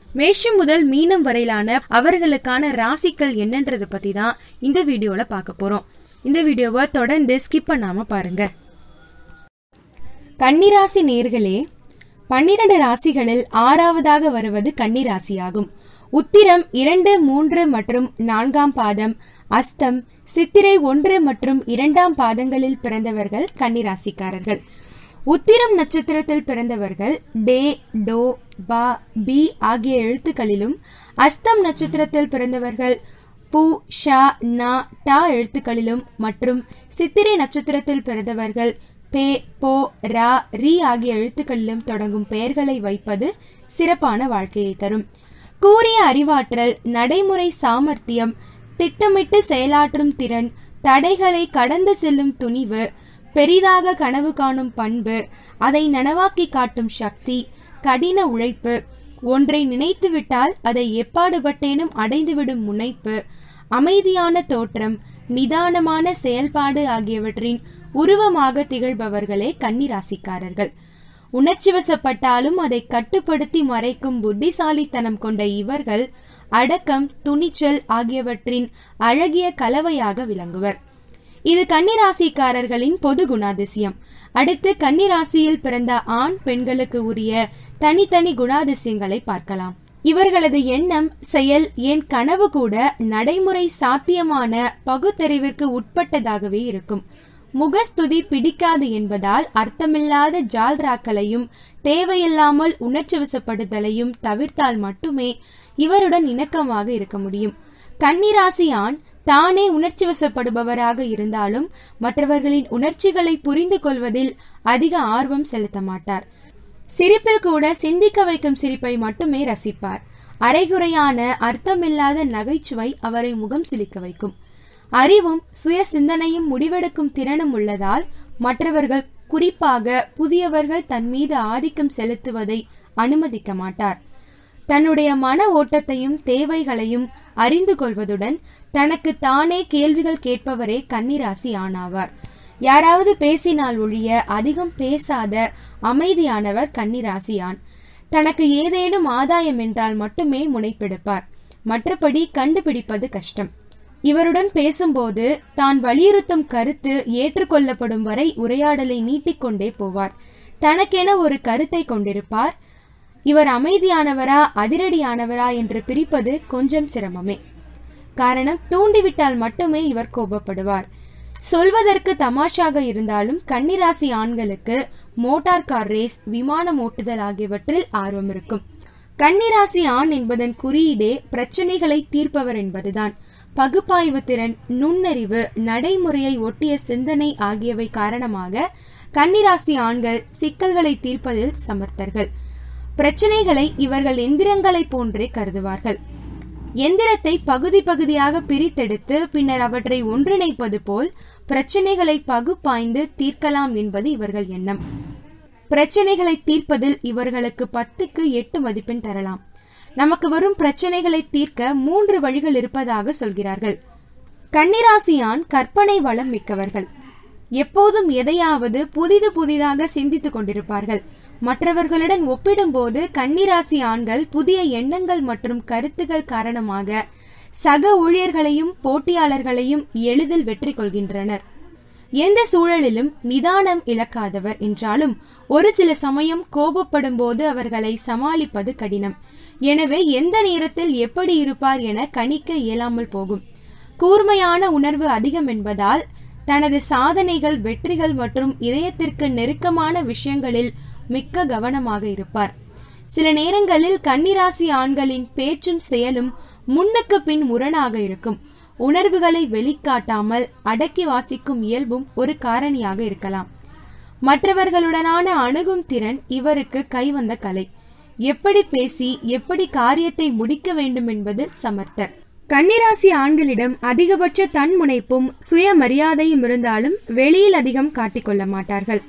மேஷம் முதல் மீனம் வரையிலான அவர்களுக்கான ராசிகள் என்னன்றத பத்தி தான் இந்த வீடியோல பார்க்க போறோம் இந்த வீடியோவை தொடர்ந்து ஸ்கிப் பண்ணாம பாருங்க கன்னிராசி நேர்களே பன்னிரண்டு ராசிகளில் ஆறாவதாக வருவது கன்னிராசியாகும் உத்திரம் இரண்டு மூன்று மற்றும் நான்காம் பாதம் அஸ்தம் சித்திரை ஒன்று மற்றும் இரண்டாம் பாதங்களில் பிறந்தவர்கள் கன்னிராசிக்காரர்கள் உத்திரம் நட்சத்திரத்தில் பிறந்தவர்கள் டே டோ பா பி ஆகிய எழுத்துக்களிலும் அஸ்தம் நட்சத்திரத்தில் பிறந்தவர்கள் பு ஷா நா டா எழுத்துக்களிலும் மற்றும் சித்திரை நட்சத்திரத்தில் பிறந்தவர்கள் பே போ ரா ரி ஆகிய எழுத்துக்களிலும் தொடங்கும் பெயர்களை வைப்பது சிறப்பான வாழ்க்கையை தரும் கூறிய அறிவாற்றல் நடைமுறை சாமர்த்தியம் திட்டமிட்டு செயலாற்றும் திறன் தடைகளை கடந்து செல்லும் துணிவு பெரிதாக கனவு காணும் பண்பு அதை நனவாக்கி காட்டும் சக்தி கடின உழைப்பு ஒன்றை நினைத்துவிட்டால் அதை எப்பாடுபட்டேனும் அடைந்துவிடும் முனைப்பு அமைதியான தோற்றம் நிதானமான செயல்பாடு ஆகியவற்றின் உருவமாக திகழ்பவர்களே கன்னிராசிக்காரர்கள் உணர்ச்சி வசப்பட்டாலும் அதை கட்டுப்படுத்தி மறைக்கும் புத்திசாலித்தனம் கொண்ட இவர்கள் அடக்கம் துணிச்சல் ஆகியவற்றின் அழகிய கலவையாக விளங்குவர் இது கன்னிராசிக்காரர்களின் பொது குணாதிசயம் அடுத்து கன்னிராசியில் பிறந்த ஆண் பெண்களுக்கு உரிய தனித்தனி குணாதிசயங்களை பார்க்கலாம் இவர்களது எண்ணம் செயல் என் கனவு கூட நடைமுறை சாத்தியமான பகுத்தறிவிற்கு உட்பட்டதாகவே இருக்கும் முகஸ்துதி பிடிக்காது என்பதால் அர்த்தமில்லாத ஜால்ராக்களையும் தேவையில்லாமல் உணர்ச்சி வசப்படுதலையும் தவிர்த்தால் மட்டுமே இவருடன் இணக்கமாக இருக்க முடியும் கன்னிராசி ஆண் தானே உணர்ச்சி வசப்படுபவராக இருந்தாலும் மற்றவர்களின் உணர்ச்சிகளை புரிந்து கொள்வதில் அதிக ஆர்வம் செலுத்த மாட்டார் சிரிப்பில் கூட சிந்திக்க வைக்கும் சிரிப்பை மட்டுமே ரசிப்பார் அரைகுறையான அர்த்தமில்லாத நகைச்சுவை அவரை முகம் சுளிக்க வைக்கும் அறிவும் சுய சிந்தனையும் முடிவெடுக்கும் திறனும் உள்ளதால் மற்றவர்கள் குறிப்பாக புதியவர்கள் தன் மீது ஆதிக்கம் செலுத்துவதை அனுமதிக்க மாட்டார் தன்னுடைய மன ஓட்டத்தையும் தேவைகளையும் அறிந்து கொள்வதுடன் தனக்கு தானே கேள்விகள் கேட்பவரே கன்னிராசி ஆனாவார் யாராவது பேசினால் ஒழிய அதிகம் பேசாத அமைதியானவர் கன்னிராசி ஆண் தனக்கு ஏதேனும் ஆதாயம் என்றால் மட்டுமே முனைப்பெடுப்பார் மற்றபடி கண்டுபிடிப்பது கஷ்டம் இவருடன் பேசும்போது தான் வலியுறுத்தும் கருத்து ஏற்றுக்கொள்ளப்படும் வரை உரையாடலை நீட்டிக்கொண்டே போவார் தனக்கென ஒரு கருத்தை கொண்டிருப்பார் இவர் அமைதியானவரா அதிரடியானவரா என்று பிரிப்பது கொஞ்சம் சிரமமே காரணம் தூண்டிவிட்டால் மட்டுமே இவர் கோபப்படுவார் சொல்வதற்கு தமாஷாக இருந்தாலும் கன்னிராசி ஆண்களுக்கு மோட்டார் கார் ரேஸ் விமானம் ஓட்டுதல் ஆகியவற்றில் ஆர்வம் இருக்கும் கன்னிராசி ஆண் என்பதன் குறியீடே பிரச்சனைகளை தீர்ப்பவர் என்பதுதான் பகுப்பாய்வு திறன் நுண்ணறிவு நடைமுறையை ஒட்டிய சிந்தனை ஆகியவை காரணமாக கன்னிராசி ஆண்கள் சிக்கல்களை தீர்ப்பதில் சமர்த்தர்கள் பிரச்சனைகளை இவர்கள் எந்திரங்களை போன்றே கருதுவார்கள் எந்திரத்தை பகுதி பகுதியாக பிரித்தெடுத்து பின்னர் அவற்றை ஒன்றிணைப்பது போல் பிரச்சனைகளை பகுப்பாய்ந்து தீர்க்கலாம் என்பது இவர்கள் எண்ணம் பிரச்சனைகளை தீர்ப்பதில் இவர்களுக்கு பத்துக்கு எட்டு மதிப்பெண் தரலாம் நமக்கு வரும் பிரச்சனைகளை தீர்க்க மூன்று வழிகள் இருப்பதாக சொல்கிறார்கள் கன்னிராசியான் கற்பனை வளம் மிக்கவர்கள் எப்போதும் எதையாவது புதிது புதிதாக சிந்தித்துக் கொண்டிருப்பார்கள் மற்றவர்களுடன் ஒப்பிடும்போது கன்னிராசி ஆண்கள் புதிய எண்ணங்கள் மற்றும் கருத்துகள் காரணமாக சக ஊழியர்களையும் போட்டியாளர்களையும் எளிதில் வெற்றி கொள்கின்றனர் எந்த சூழலிலும் நிதானம் இழக்காதவர் என்றாலும் ஒரு சில சமயம் கோபப்படும் போது அவர்களை சமாளிப்பது கடினம் எனவே எந்த நேரத்தில் எப்படி இருப்பார் என கணிக்க இயலாமல் போகும் கூர்மையான உணர்வு அதிகம் என்பதால் தனது சாதனைகள் வெற்றிகள் மற்றும் இதயத்திற்கு நெருக்கமான விஷயங்களில் மிக்க கவனமாக இருப்பார் சில நேரங்களில் கன்னிராசி ஆண்களின் பேச்சும் செயலும் முன்னுக்கு பின் முரணாக இருக்கும் உணர்வுகளை வெளிக்காட்டாமல் அடக்கி வாசிக்கும் இயல்பும் ஒரு காரணியாக இருக்கலாம் மற்றவர்களுடனான அணுகும் திறன் இவருக்கு கைவந்த கலை எப்படி பேசி எப்படி காரியத்தை முடிக்க வேண்டும் என்பது சமர்த்தர் கன்னிராசி ஆண்களிடம் அதிகபட்ச தன்முனைப்பும் சுயமரியாதையும் இருந்தாலும் வெளியில் அதிகம் காட்டிக்கொள்ள மாட்டார்கள்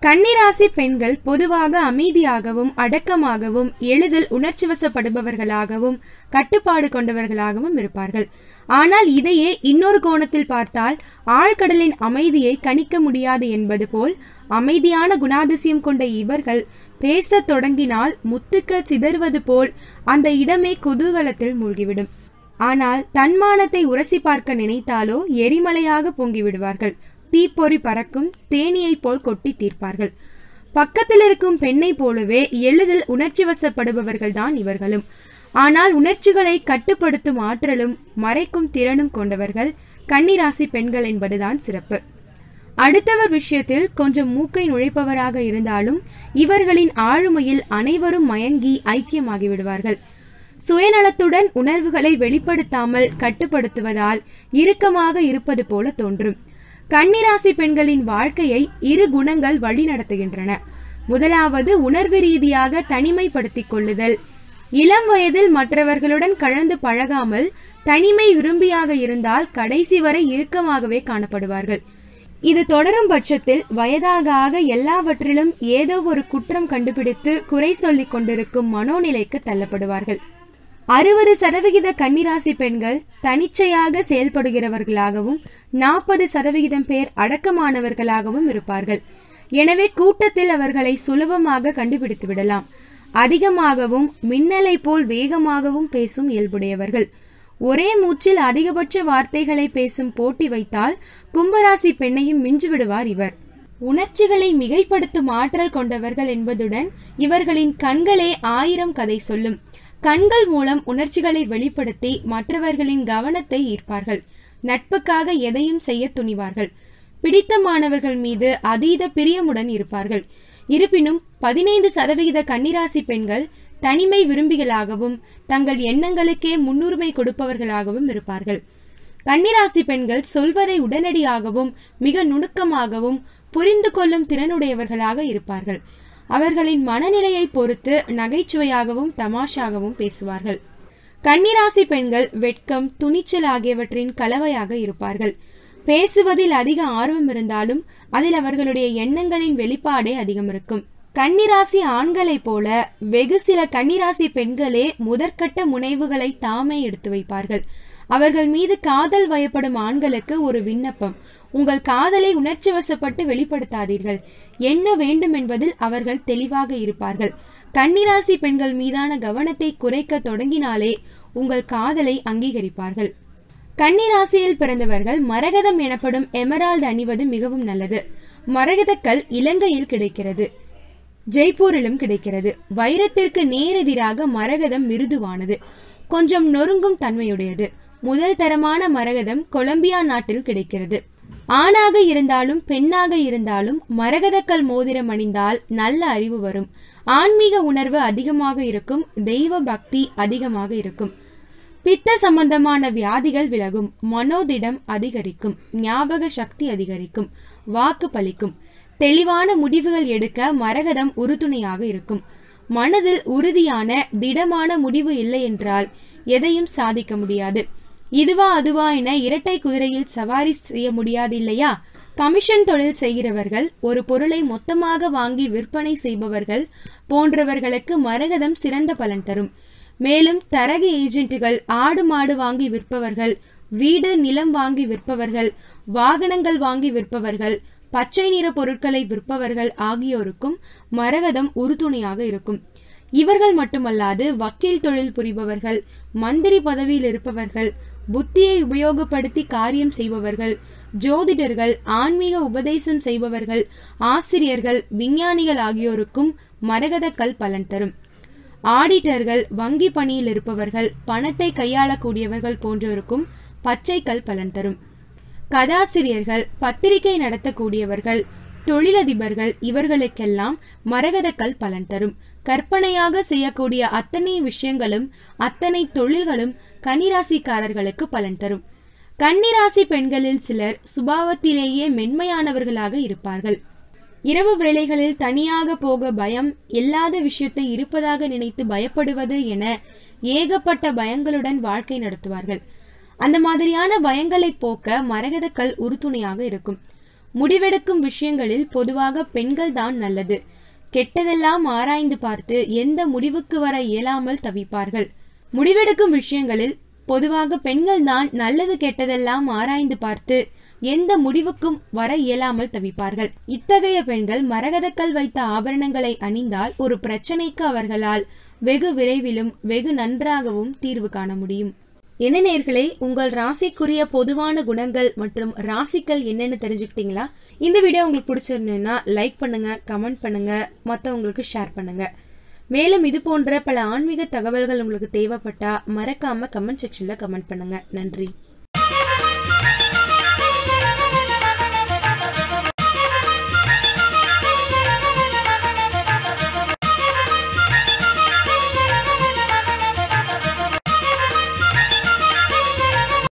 கன்னிராசி பெண்கள் பொதுவாக அமைதியாகவும் அடக்கமாகவும் எளிதில் உணர்ச்சி வசப்படுபவர்களாகவும் கட்டுப்பாடு கொண்டவர்களாகவும் இருப்பார்கள் ஆனால் இதையே இன்னொரு கோணத்தில் பார்த்தால் ஆழ்கடலின் அமைதியை கணிக்க முடியாது என்பது போல் அமைதியான குணாதிசயம் கொண்ட இவர்கள் பேசத் தொடங்கினால் முத்துக்கள் சிதறுவது போல் அந்த இடமே குதூகலத்தில் மூழ்கிவிடும் ஆனால் தன்மானத்தை உரசி பார்க்க நினைத்தாலோ எரிமலையாக பொங்கி விடுவார்கள் தீப்பொறி பறக்கும் தேனீயைப் போல் கொட்டி தீர்ப்பார்கள் பக்கத்தில் இருக்கும் பெண்ணை போலவே எளிதில் உணர்ச்சி வசப்படுபவர்கள் தான் இவர்களும் ஆனால் உணர்ச்சிகளை கட்டுப்படுத்தும் ஆற்றலும் மறைக்கும் திறனும் கொண்டவர்கள் கன்னிராசி பெண்கள் என்பதுதான் சிறப்பு அடுத்தவர் விஷயத்தில் கொஞ்சம் மூக்கை நுழைப்பவராக இருந்தாலும் இவர்களின் ஆளுமையில் அனைவரும் மயங்கி ஐக்கியமாகி விடுவார்கள் சுயநலத்துடன் உணர்வுகளை வெளிப்படுத்தாமல் கட்டுப்படுத்துவதால் இறுக்கமாக இருப்பது போல தோன்றும் கன்னிராசி பெண்களின் வாழ்க்கையை இரு குணங்கள் வழிநடத்துகின்றன முதலாவது உணர்வு ரீதியாக தனிமைப்படுத்திக் கொள்ளுதல் இளம் வயதில் மற்றவர்களுடன் கலந்து பழகாமல் தனிமை விரும்பியாக இருந்தால் கடைசி வரை இறுக்கமாகவே காணப்படுவார்கள் இது தொடரும் பட்சத்தில் வயதாக ஆக எல்லாவற்றிலும் ஏதோ ஒரு குற்றம் கண்டுபிடித்து குறை சொல்லிக் கொண்டிருக்கும் மனோநிலைக்கு தள்ளப்படுவார்கள் அறுபது சதவிகித கன்னிராசி பெண்கள் தனிச்சையாக செயல்படுகிறவர்களாகவும் நாற்பது சதவிகிதம் பேர் அடக்கமானவர்களாகவும் இருப்பார்கள் எனவே கூட்டத்தில் அவர்களை சுலபமாக கண்டுபிடித்து விடலாம் அதிகமாகவும் மின்னலை போல் வேகமாகவும் பேசும் இயல்புடையவர்கள் ஒரே மூச்சில் அதிகபட்ச வார்த்தைகளை பேசும் போட்டி வைத்தால் கும்பராசி பெண்ணையும் மிஞ்சிவிடுவார் இவர் உணர்ச்சிகளை மிகைப்படுத்தும் ஆற்றல் கொண்டவர்கள் என்பதுடன் இவர்களின் கண்களே ஆயிரம் கதை சொல்லும் கண்கள் மூலம் உணர்ச்சிகளை வெளிப்படுத்தி மற்றவர்களின் கவனத்தை ஈர்ப்பார்கள் நட்புக்காக எதையும் செய்ய துணிவார்கள் பிடித்தமானவர்கள் மீது அதீத பிரியமுடன் இருப்பார்கள் இருப்பினும் பதினைந்து சதவிகித கன்னிராசி பெண்கள் தனிமை விரும்பிகளாகவும் தங்கள் எண்ணங்களுக்கே முன்னுரிமை கொடுப்பவர்களாகவும் இருப்பார்கள் கன்னிராசி பெண்கள் சொல்வதை உடனடியாகவும் மிக நுணுக்கமாகவும் புரிந்து கொள்ளும் திறனுடையவர்களாக இருப்பார்கள் அவர்களின் மனநிலையை பொறுத்து நகைச்சுவையாகவும் தமாஷாகவும் பேசுவார்கள் கன்னிராசி பெண்கள் வெட்கம் துணிச்சல் ஆகியவற்றின் கலவையாக இருப்பார்கள் பேசுவதில் அதிக ஆர்வம் இருந்தாலும் அதில் அவர்களுடைய எண்ணங்களின் வெளிப்பாடே அதிகம் இருக்கும் கன்னிராசி ஆண்களைப் போல வெகு சில கன்னிராசி பெண்களே முதற்கட்ட முனைவுகளை தாமே எடுத்து வைப்பார்கள் அவர்கள் மீது காதல் வயப்படும் ஆண்களுக்கு ஒரு விண்ணப்பம் உங்கள் காதலை உணர்ச்சி வசப்பட்டு வெளிப்படுத்தாதீர்கள் என்ன வேண்டும் என்பதில் அவர்கள் தெளிவாக இருப்பார்கள் கன்னிராசி பெண்கள் மீதான கவனத்தை குறைக்க தொடங்கினாலே உங்கள் காதலை அங்கீகரிப்பார்கள் கன்னிராசியில் பிறந்தவர்கள் மரகதம் எனப்படும் எமரால்டு அணிவது மிகவும் நல்லது மரகதக்கல் இலங்கையில் கிடைக்கிறது ஜெய்ப்பூரிலும் கிடைக்கிறது வைரத்திற்கு நேரெதிராக மரகதம் மிருதுவானது கொஞ்சம் நொறுங்கும் தன்மையுடையது முதல் தரமான மரகதம் கொலம்பியா நாட்டில் கிடைக்கிறது ஆணாக இருந்தாலும் பெண்ணாக இருந்தாலும் மரகதக்கல் மோதிரம் அணிந்தால் நல்ல அறிவு வரும் ஆன்மீக உணர்வு அதிகமாக இருக்கும் தெய்வ பக்தி அதிகமாக இருக்கும் பித்த சம்பந்தமான வியாதிகள் விலகும் மனோதிடம் அதிகரிக்கும் ஞாபக சக்தி அதிகரிக்கும் வாக்கு பலிக்கும் தெளிவான முடிவுகள் எடுக்க மரகதம் உறுதுணையாக இருக்கும் மனதில் உறுதியான திடமான முடிவு இல்லை என்றால் எதையும் சாதிக்க முடியாது இதுவா அதுவா என இரட்டை குதிரையில் சவாரி செய்ய முடியாது இல்லையா கமிஷன் தொழில் செய்கிறவர்கள் ஒரு பொருளை மொத்தமாக வாங்கி விற்பனை செய்பவர்கள் போன்றவர்களுக்கு மரகதம் சிறந்த பலன் தரும் மேலும் தரகு ஏஜென்ட்டுகள் ஆடு மாடு வாங்கி விற்பவர்கள் வீடு நிலம் வாங்கி விற்பவர்கள் வாகனங்கள் வாங்கி விற்பவர்கள் பச்சை நிற பொருட்களை விற்பவர்கள் ஆகியோருக்கும் மரகதம் உறுதுணையாக இருக்கும் இவர்கள் மட்டுமல்லாது வக்கீல் தொழில் புரிபவர்கள் மந்திரி பதவியில் இருப்பவர்கள் புத்தியை உபயோகப்படுத்தி காரியம் செய்பவர்கள் ஜோதிடர்கள் ஆன்மீக உபதேசம் செய்பவர்கள் ஆசிரியர்கள் விஞ்ஞானிகள் ஆகியோருக்கும் மரகதக்கல் பலன் தரும் ஆடிட்டர்கள் வங்கி பணியில் இருப்பவர்கள் பணத்தை கையாளக்கூடியவர்கள் போன்றோருக்கும் பச்சை கல் பலன் தரும் கதாசிரியர்கள் பத்திரிகை நடத்தக்கூடியவர்கள் தொழிலதிபர்கள் இவர்களுக்கெல்லாம் மரகதக்கல் பலன் தரும் கற்பனையாக செய்யக்கூடிய அத்தனை விஷயங்களும் அத்தனை தொழில்களும் கன்னிராசிக்காரர்களுக்கு பலன் தரும் கன்னிராசி பெண்களில் சிலர் சுபாவத்திலேயே மென்மையானவர்களாக இருப்பார்கள் இரவு வேளைகளில் தனியாக போக பயம் இல்லாத விஷயத்தை இருப்பதாக நினைத்து பயப்படுவது என ஏகப்பட்ட பயங்களுடன் வாழ்க்கை நடத்துவார்கள் அந்த மாதிரியான பயங்களை போக்க மரகதக்கல் உறுதுணையாக இருக்கும் முடிவெடுக்கும் விஷயங்களில் பொதுவாக பெண்கள் தான் நல்லது கெட்டதெல்லாம் ஆராய்ந்து பார்த்து எந்த முடிவுக்கு வர இயலாமல் தவிப்பார்கள் முடிவெடுக்கும் விஷயங்களில் பொதுவாக பெண்கள் தான் நல்லது கெட்டதெல்லாம் ஆராய்ந்து பார்த்து எந்த முடிவுக்கும் வர இயலாமல் தவிப்பார்கள் இத்தகைய பெண்கள் மரகதக்கல் வைத்த ஆபரணங்களை அணிந்தால் ஒரு பிரச்சனைக்கு அவர்களால் வெகு விரைவிலும் வெகு நன்றாகவும் தீர்வு காண முடியும் என்ன நேர்களே உங்கள் ராசிக்குரிய பொதுவான குணங்கள் மற்றும் ராசிகள் என்னன்னு தெரிஞ்சுக்கிட்டீங்களா இந்த வீடியோ உங்களுக்கு பிடிச்சிருந்ததுன்னா லைக் பண்ணுங்க கமெண்ட் பண்ணுங்க மற்றவங்களுக்கு ஷேர் பண்ணுங்க மேலும் இது போன்ற பல ஆன்மீக தகவல்கள் உங்களுக்கு தேவைப்பட்டா மறக்காம கமெண்ட் செக்ஷன்ல கமெண்ட் பண்ணுங்க நன்றி